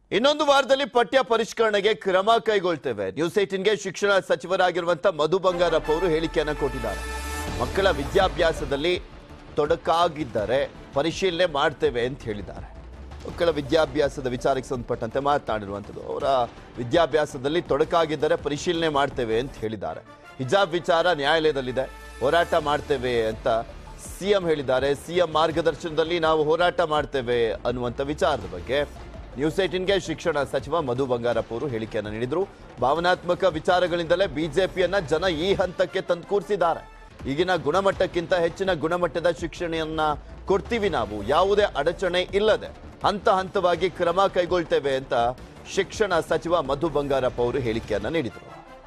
ಇನ್ನೊಂದು ವಾರದಲ್ಲಿ ಪಠ್ಯ ಪರಿಷ್ಕರಣೆಗೆ ಕ್ರಮ ಕೈಗೊಳ್ತೇವೆ ನ್ಯೂಸ್ ಏಟಿನ್ಗೆ ಶಿಕ್ಷಣ ಸಚಿವರಾಗಿರುವಂತ ಮಧು ಬಂಗಾರಪ್ಪ ಅವರು ಹೇಳಿಕೆಯನ್ನ ಕೊಟ್ಟಿದ್ದಾರೆ ಮಕ್ಕಳ ವಿದ್ಯಾಭ್ಯಾಸದಲ್ಲಿ ತೊಡಕಾಗಿದ್ದರೆ ಪರಿಶೀಲನೆ ಮಾಡ್ತೇವೆ ಅಂತ ಹೇಳಿದ್ದಾರೆ ಮಕ್ಕಳ ವಿದ್ಯಾಭ್ಯಾಸದ ವಿಚಾರಕ್ಕೆ ಸಂಬಂಧಪಟ್ಟಂತೆ ಮಾತನಾಡಿರುವಂಥದ್ದು ಅವರ ವಿದ್ಯಾಭ್ಯಾಸದಲ್ಲಿ ತೊಡಕಾಗಿದ್ದರೆ ಪರಿಶೀಲನೆ ಮಾಡ್ತೇವೆ ಅಂತ ಹೇಳಿದ್ದಾರೆ ಹಿಜಾಬ್ ವಿಚಾರ ನ್ಯಾಯಾಲಯದಲ್ಲಿದೆ ಹೋರಾಟ ಮಾಡ್ತೇವೆ ಅಂತ ಸಿಎಂ ಹೇಳಿದ್ದಾರೆ ಸಿಎಂ ಮಾರ್ಗದರ್ಶನದಲ್ಲಿ ನಾವು ಹೋರಾಟ ಮಾಡ್ತೇವೆ ಅನ್ನುವಂಥ ವಿಚಾರದ ಬಗ್ಗೆ ನ್ಯೂಸ್ ಏಟಿನ್ಗೆ ಶಿಕ್ಷಣ ಸಚಿವ ಮಧು ಬಂಗಾರಪ್ಪ ಅವರು ಹೇಳಿಕೆಯನ್ನು ನೀಡಿದ್ರು ಭಾವನಾತ್ಮಕ ವಿಚಾರಗಳಿಂದಲೇ ಬಿಜೆಪಿಯನ್ನ ಜನ ಈ ಹಂತಕ್ಕೆ ತಂದು ಕೂರಿಸಿದ್ದಾರೆ ಈಗಿನ ಗುಣಮಟ್ಟಕ್ಕಿಂತ ಹೆಚ್ಚಿನ ಗುಣಮಟ್ಟದ ಶಿಕ್ಷಣವನ್ನ ಕೊಡ್ತೀವಿ ನಾವು ಯಾವುದೇ ಅಡಚಣೆ ಇಲ್ಲದೆ ಹಂತ ಹಂತವಾಗಿ ಕ್ರಮ ಕೈಗೊಳ್ತೇವೆ ಅಂತ ಶಿಕ್ಷಣ ಸಚಿವ ಮಧು ಬಂಗಾರಪ್ಪ ಅವರು ಹೇಳಿಕೆಯನ್ನ ನೀಡಿದರು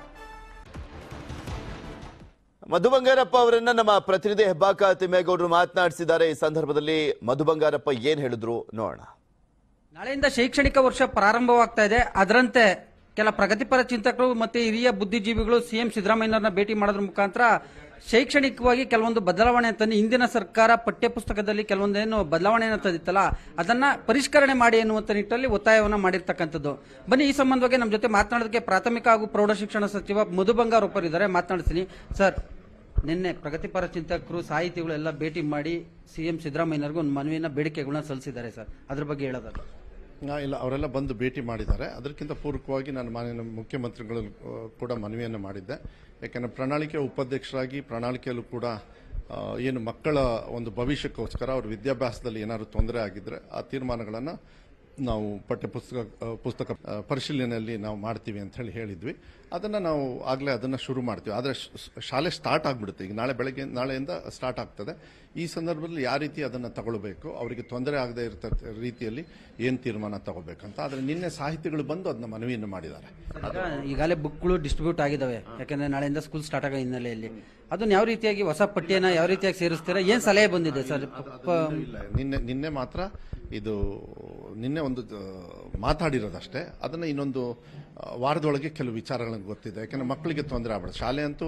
ಮಧು ಬಂಗಾರಪ್ಪ ಅವರನ್ನ ನಮ್ಮ ಪ್ರತಿನಿಧಿ ಹೆಬ್ಬಾಕ ತಿಮ್ಮೇಗೌಡರು ಮಾತನಾಡಿಸಿದ್ದಾರೆ ಈ ಸಂದರ್ಭದಲ್ಲಿ ಮಧು ಬಂಗಾರಪ್ಪ ಏನ್ ಹೇಳಿದ್ರು ನೋಡೋಣ ನಾಳೆಯಿಂದ ಶೈಕ್ಷಣಿಕ ವರ್ಷ ಪ್ರಾರಂಭವಾಗ್ತಾ ಇದೆ ಅದರಂತೆ ಕೆಲ ಪ್ರಗತಿಪರ ಚಿಂತಕರು ಮತ್ತೆ ಹಿರಿಯ ಬುದ್ಧಿಜೀವಿಗಳು ಸಿಎಂ ಸಿದ್ದರಾಮಯ್ಯನವರನ್ನ ಭೇಟಿ ಮಾಡೋದ್ರ ಮುಖಾಂತರ ಶೈಕ್ಷಣಿಕವಾಗಿ ಕೆಲವೊಂದು ಬದಲಾವಣೆ ತಂದು ಹಿಂದಿನ ಸರ್ಕಾರ ಪಠ್ಯಪುಸ್ತಕದಲ್ಲಿ ಕೆಲವೊಂದೇನು ಬದಲಾವಣೆಯನ್ನು ತಂದಿತ್ತಲ್ಲ ಅದನ್ನ ಪರಿಷ್ಕರಣೆ ಮಾಡಿ ಎನ್ನುವಂತ ನಿಟ್ಟಲ್ಲಿ ಒತ್ತಾಯವನ್ನು ಮಾಡಿರ್ತಕ್ಕಂಥದ್ದು ಬನ್ನಿ ಈ ಸಂಬಂಧವಾಗಿ ನಮ್ಮ ಜೊತೆ ಮಾತನಾಡೋದಕ್ಕೆ ಪ್ರಾಥಮಿಕ ಹಾಗೂ ಪ್ರೌಢಶಿಕ್ಷಣ ಸಚಿವ ಮಧು ಬಂಗಾರಪ್ಪರ್ ಇದ್ದಾರೆ ಮಾತನಾಡ್ತೀನಿ ಸರ್ ನಿನ್ನೆ ಪ್ರಗತಿಪರ ಚಿಂತಕರು ಸಾಹಿತಿಗಳು ಎಲ್ಲ ಭೇಟಿ ಮಾಡಿ ಸಿಎಂ ಸಿದ್ದರಾಮಯ್ಯನವರಿಗೆ ಒಂದು ಮನವಿನ ಬೇಡಿಕೆಗಳನ್ನ ಸಲ್ಲಿಸಿದ್ದಾರೆ ಸರ್ ಅದ್ರ ಬಗ್ಗೆ ಹೇಳೋದಾದ್ರೆ ನಾ ಇಲ್ಲ ಅವರೆಲ್ಲ ಬಂದು ಭೇಟಿ ಮಾಡಿದ್ದಾರೆ ಅದಕ್ಕಿಂತ ಪೂರ್ವಕವಾಗಿ ನಾನು ಮಾನ್ಯ ಮುಖ್ಯಮಂತ್ರಿಗಳು ಆ, ಕೂಡ ಮನವಿಯನ್ನು ಮಾಡಿದ್ದೆ ಯಾಕೆಂದರೆ ಪ್ರಣಾಳಿಕೆ ಉಪಾಧ್ಯಕ್ಷರಾಗಿ ಪ್ರಣಾಳಿಕೆಯಲ್ಲೂ ಕೂಡ ಆ, ಏನು ಮಕ್ಕಳ ಒಂದು ಭವಿಷ್ಯಕ್ಕೋಸ್ಕರ ಅವ್ರ ವಿದ್ಯಾಭ್ಯಾಸದಲ್ಲಿ ಏನಾದರೂ ತೊಂದರೆ ಆಗಿದ್ರೆ ಆ ತೀರ್ಮಾನಗಳನ್ನು ನಾವು ಪಠ್ಯಪುಸ್ತಕ ಆ, ಪುಸ್ತಕ ಆ, ಪರಿಶೀಲನೆಯಲ್ಲಿ ನಾವು ಮಾಡ್ತೀವಿ ಅಂತ ಹೇಳಿ ಹೇಳಿದ್ವಿ ಅದನ್ನು ನಾವು ಆಗಲೇ ಅದನ್ನು ಶುರು ಮಾಡ್ತೀವಿ ಆದರೆ ಶಾಲೆ ಸ್ಟಾರ್ಟ್ ಆಗಿಬಿಡುತ್ತೆ ಈಗ ನಾಳೆ ಬೆಳಗ್ಗೆ ನಾಳೆಯಿಂದ ಸ್ಟಾರ್ಟ್ ಆಗ್ತದೆ ಈ ಸಂದರ್ಭದಲ್ಲಿ ಯಾವ ರೀತಿ ಅದನ್ನು ತಗೊಳ್ಬೇಕು ಅವರಿಗೆ ತೊಂದರೆ ಆಗದೆ ಇರ್ತ ರೀತಿಯಲ್ಲಿ ಏನು ತೀರ್ಮಾನ ತಗೋಬೇಕಂತ ಆದರೆ ನಿನ್ನೆ ಸಾಹಿತಿಗಳು ಬಂದು ಅದನ್ನ ಮನವಿಯನ್ನು ಮಾಡಿದ್ದಾರೆ ಈಗ ಈಗಾಗಲೇ ಬುಕ್ಗಳು ಡಿಸ್ಟ್ರಿಬ್ಯೂಟ್ ಆಗಿದಾವೆ ಯಾಕಂದ್ರೆ ನಾಳೆಯಿಂದ ಸ್ಕೂಲ್ ಸ್ಟಾರ್ಟ್ ಆಗೋ ಹಿನ್ನೆಲೆಯಲ್ಲಿ ಅದನ್ನ ಯಾವ ರೀತಿಯಾಗಿ ಹೊಸ ಪಟ್ಟಿಯನ್ನ ಯಾವ ರೀತಿಯಾಗಿ ಸೇರಿಸ್ತೀರಾ ಏನ್ ಸಲಹೆ ಬಂದಿದೆ ಸರ್ ಪ- ಇಲ್ಲ ನಿನ್ನೆ ನಿನ್ನೆ ಮಾತ್ರ ಇದು ನಿನ್ನೆ ಒಂದು ಆ, ಮಾತಾಡಿರೋದಷ್ಟೇ ಅದನ್ನು ಇನ್ನೊಂದು ಆ, ವಾರದೊಳಗೆ ಕೆಲವು ವಿಚಾರಗಳನ್ನು ಗೊತ್ತಿದೆ ಯಾಕೆಂದ್ರೆ ಮಕ್ಕಳಿಗೆ ತೊಂದರೆ ಆಗ್ಬಿಡುತ್ತೆ ಶಾಲೆ ಅಂತೂ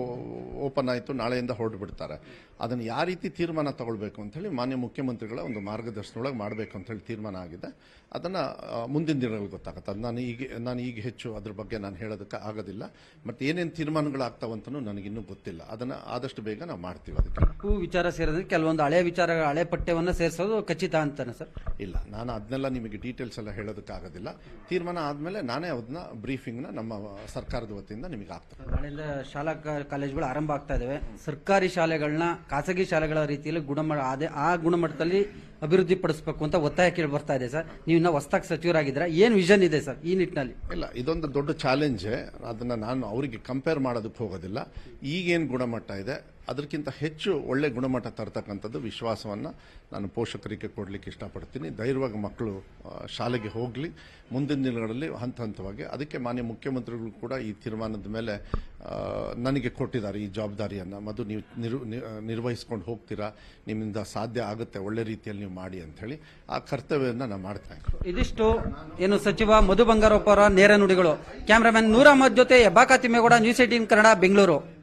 ಓಪನ್ ಆಯಿತು ನಾಳೆಯಿಂದ ಹೊರಟು ಬಿಡ್ತಾರೆ ಅದನ್ನು ಯಾವ ರೀತಿ ತೀರ್ಮಾನ ತಗೊಳ್ಬೇಕು ಅಂತೇಳಿ ಮಾನ್ಯ ಮುಖ್ಯಮಂತ್ರಿಗಳ ಒಂದು ಮಾರ್ಗದರ್ಶನದೊಳಗೆ ಮಾಡಬೇಕು ಅಂತೇಳಿ ತೀರ್ಮಾನ ಆಗಿದೆ ಅದನ್ನು ಮುಂದಿನ ದಿನಗಳಲ್ಲಿ ಗೊತ್ತಾಗುತ್ತೆ ಅದು ನಾನು ಈಗ ನಾನು ಈಗ ಹೆಚ್ಚು ಅದ್ರ ಬಗ್ಗೆ ನಾನು ಹೇಳೋದಕ್ಕೆ ಆಗೋದಿಲ್ಲ ಮತ್ತು ಏನೇನು ತೀರ್ಮಾನಗಳಾಗ್ತಾವಂತನೂ ನನಗಿನ್ನೂ ಗೊತ್ತಿಲ್ಲ ಅದನ್ನು ಆದಷ್ಟು ಬೇಗ ನಾವು ಮಾಡ್ತೀವಿ ಅದಕ್ಕೆ ಹೂ ವಿಚಾರ ಸೇರಿದ್ರೆ ಕೆಲವೊಂದು ಹಳೆ ವಿಚಾರ ಹಳೆ ಪಠ್ಯವನ್ನ ಸೇರಿಸೋದು ಖಚಿತ ಅಂತಾನೆ ಸರ್ ಇಲ್ಲ ನಾನು ಅದನ್ನೆಲ್ಲ ನಿಮಗೆ ಡೀಟೇಲ್ಸ್ ಎಲ್ಲ ಹೇಳೋದಕ್ಕಾಗೋದಿಲ್ಲ ತೀರ್ಮಾನ ಆದಮೇಲೆ ನಾನೇ ಅದನ್ನ ಬ್ರೀಫಿಂಗ್ನ ನಮ್ಮ ಸರ್ಕಾರದ ವತಿಯಿಂದ ನಿಮಗೆ ಆಗ್ತದೆ ನಾಳೆಯಿಂದ ಶಾಲಾ ಕಾ- ಕಾಲೇಜುಗಳು ಆರಂಭ ಆಗ್ತಾ ಇದಾವೆ ಸರ್ಕಾರಿ ಶಾಲೆಗಳನ್ನ ಖಾಸಗಿ ಶಾಲೆಗಳ ರೀತಿಯಲ್ಲಿ ಗುಣಮಟ್ಟ ಅದೇ ಆ ಗುಣಮಟ್ಟದಲ್ಲಿ ಅಭಿವೃದ್ಧಿ ಪಡಿಸಬೇಕು ಅಂತ ಒತ್ತಾಯ ಕೇಳಿ ಬರ್ತಾ ಇದೆ ಸರ್ ನೀವು ಇನ್ನ ಹೊಸದಾಗಿ ಸಚಿವರಾಗಿದ್ದೀರಾ ಏನ್ ವಿಷನ್ ಇದೆ ಸರ್ ಈ ನಿಟ್ಟಿನಲ್ಲಿ ಇಲ್ಲ ಇದೊಂದು ದೊಡ್ಡ ಚಾಲೆಂಜೇ ಅದನ್ನ ನಾನು ಅವರಿಗೆ ಕಂಪೇರ್ ಮಾಡೋದಕ್ಕೆ ಹೋಗೋದಿಲ್ಲ ಈಗೇನು ಗುಣಮಟ್ಟ ಇದೆ ಅದಕ್ಕಿಂತ ಹೆಚ್ಚು ಒಳ್ಳೆ ಗುಣಮಟ್ಟ ತರ್ತಕ್ಕಂಥದ್ದು ವಿಶ್ವಾಸವನ್ನು ನಾನು ಪೋಷಕರಿಗೆ ಕೊಡಲಿಕ್ಕೆ ಇಷ್ಟಪಡ್ತೀನಿ ಧೈರ್ಯವಾಗಿ ಮಕ್ಕಳು ಆ, ಶಾಲೆಗೆ ಹೋಗಲಿ ಮುಂದಿನ ದಿನಗಳಲ್ಲಿ ಹಂತ ಹಂತವಾಗಿ ಅದಕ್ಕೆ ಮಾನ್ಯ ಮುಖ್ಯಮಂತ್ರಿಗಳು ಕೂಡ ಈ ತೀರ್ಮಾನದ ಮೇಲೆ ಆ, ನನಗೆ ಕೊಟ್ಟಿದ್ದಾರೆ ಈ ಜವಾಬ್ದಾರಿಯನ್ನು ಮದು ನೀವು ನಿರು ನಿ- ನಿರ್ವಹಿಸ್ಕೊಂಡು ಹೋಗ್ತೀರಾ ನಿಮ್ಮಿಂದ ಸಾಧ್ಯ ಆಗುತ್ತೆ ಒಳ್ಳೆ ರೀತಿಯಲ್ಲಿ ನೀವು ಮಾಡಿ ಅಂತ ಹೇಳಿ ಆ ಕರ್ತವ್ಯವನ್ನು ನಾನು ಮಾಡ್ತಾ ಇದ್ದೀನಿ ಇದಿಷ್ಟು ಏನು ಸಚಿವ ಮಧು ಬಂಗಾರಪ್ಪ ಅವರ ನೇರ ನುಡಿಗಳು ಕ್ಯಾಮರಾಮನ್ ನೂರ ಅಹಮದ್ ಜೊತೆ ಹೆಬ್ಬಾಕ ತಿಮ್ಮೇಗೌಡ ನ್ಯೂಸ್ ಏಟೀನ್ ಕನ್ನಡ ಬೆಂಗಳೂರು